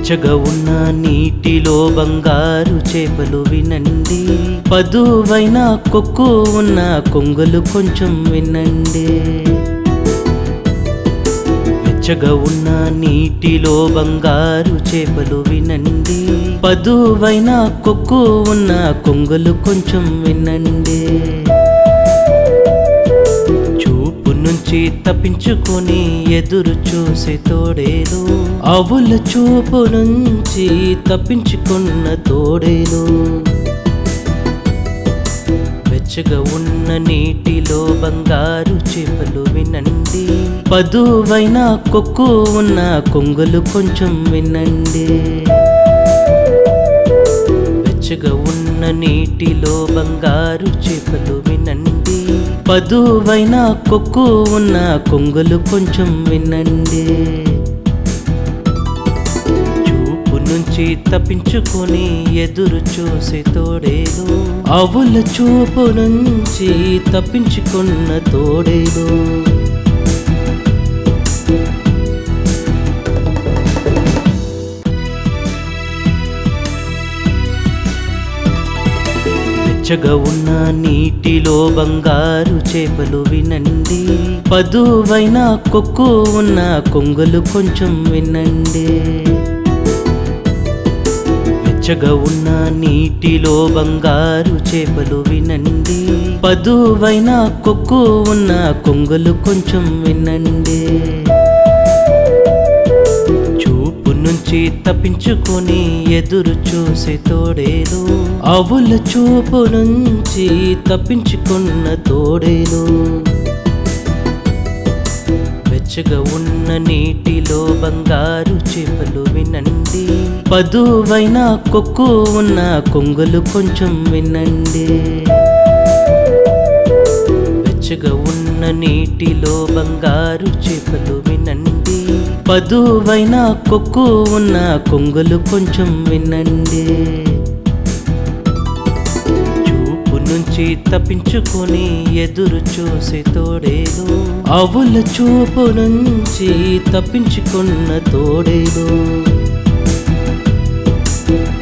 వెచ్చగా ఉన్న నీటిలో బంగారు చేపలు వినండి పదువైన కొక్కు ఉన్న కొంగలు కొంచెం వినండి వెచ్చగా ఉన్న నీటిలో బంగారు చేపలు వినండి పదువైన కొక్కు ఉన్న కొంగలు కొంచెం వినండి చూపు నుంచి తప్పించుకొని ఎదురు చూసే తోడేలు ఆవుల చూపు నుంచి తప్పించుకున్న తోడేలు వెచ్చగా ఉన్న నీటిలో బంగారు చేపలు వినండి పదువైన కొక్కు ఉన్న కొంగలు కొంచెం వినండి వెచ్చగా ఉన్న నీటిలో బంగారు చేపలు వినండి పదువైన కొక్కు ఉన్న కొంగలు కొంచెం వినండి చూపు నుంచి తప్పించుకొని ఎదురు చూసే తోడేలు ఆవుల చూపు నుంచి తప్పించుకున్న తోడేలు వెచ్చగా ఉన్న నీటిలో బంగారు చేపలు వినండి పదువైన కొక్కు ఉన్న కొంగలు కొంచెం వినండి వెచ్చగా ఉన్న నీటిలో బంగారు చేపలు వినండి పదువైన కొక్కు ఉన్న కొంగలు కొంచెం వినండి చూపు నుంచి తప్పించుకొని ఎదురు చూసే తోడేలు ఆవుల చూపు నుంచి తప్పించుకున్న తోడేలు వెచ్చగా ఉన్న నీటిలో బంగారు చేపలు వినండి పదువైన కొక్కు ఉన్న కొంగలు కొంచెం వినండి వెచ్చగా ఉన్న నీటిలో బంగారు చేపలు వినండి పదువైన కొక్కు ఉన్న కొంగలు కొంచెం వినండి చూపు నుంచి తప్పించుకొని ఎదురు చూసే తోడేలు ఆవుల చూపు నుంచి తప్పించుకున్న తోడేలు